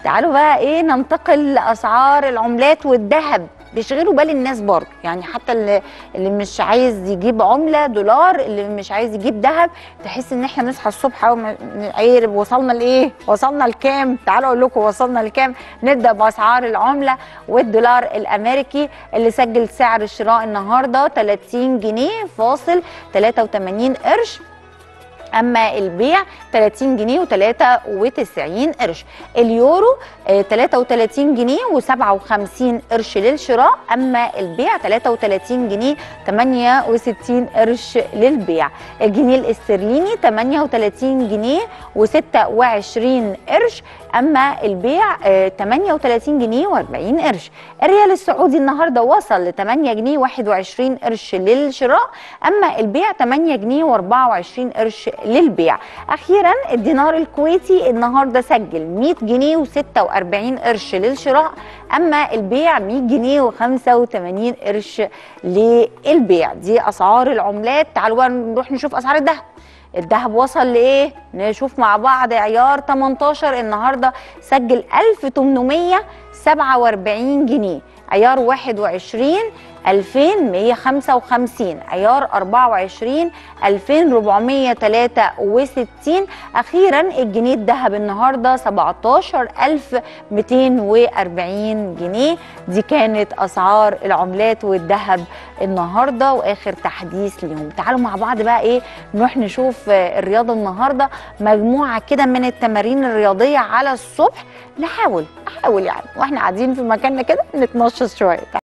تعالوا بقى ايه ننتقل لاسعار العملات والذهب بيشغلوا بال الناس برضه يعني حتى اللي, اللي مش عايز يجيب عمله دولار اللي مش عايز يجيب ذهب تحس ان احنا نصحى الصبح اول ما نعير وصلنا لايه وصلنا لكام تعالوا اقول لكم وصلنا لكام نبدا باسعار العمله والدولار الامريكي اللي سجل سعر الشراء النهارده 30 جنيه فاصل 83 قرش اما البيع 30 جنيه و93 قرش اليورو آه، 33 جنيه و57 قرش للشراء اما البيع 33 جنيه 68 قرش للبيع الجنيه الاسترليني 38 جنيه و26 قرش اما البيع آه، 38 جنيه و40 قرش الريال السعودي النهارده وصل ل 8 جنيه 21 قرش للشراء اما البيع 8 جنيه و24 قرش للبيع اخيرا الدينار الكويتي النهارده سجل 100 جنيه و46 قرش للشراء اما البيع 100 جنيه و85 قرش للبيع دي اسعار العملات تعالوا بقى نروح نشوف اسعار الذهب الذهب وصل لايه نشوف مع بعض عيار 18 النهارده سجل 1847 جنيه عيار 21 2155 عيار 24 2463 اخيرا الجنيه الذهب النهارده 17240 جنيه دي كانت اسعار العملات والذهب النهارده واخر تحديث ليهم تعالوا مع بعض بقى ايه نروح نشوف آه، الرياضه النهارده مجموعه كده من التمارين الرياضيه على الصبح نحاول نحاول يعني واحنا قاعدين في مكاننا كده نتنشط شويه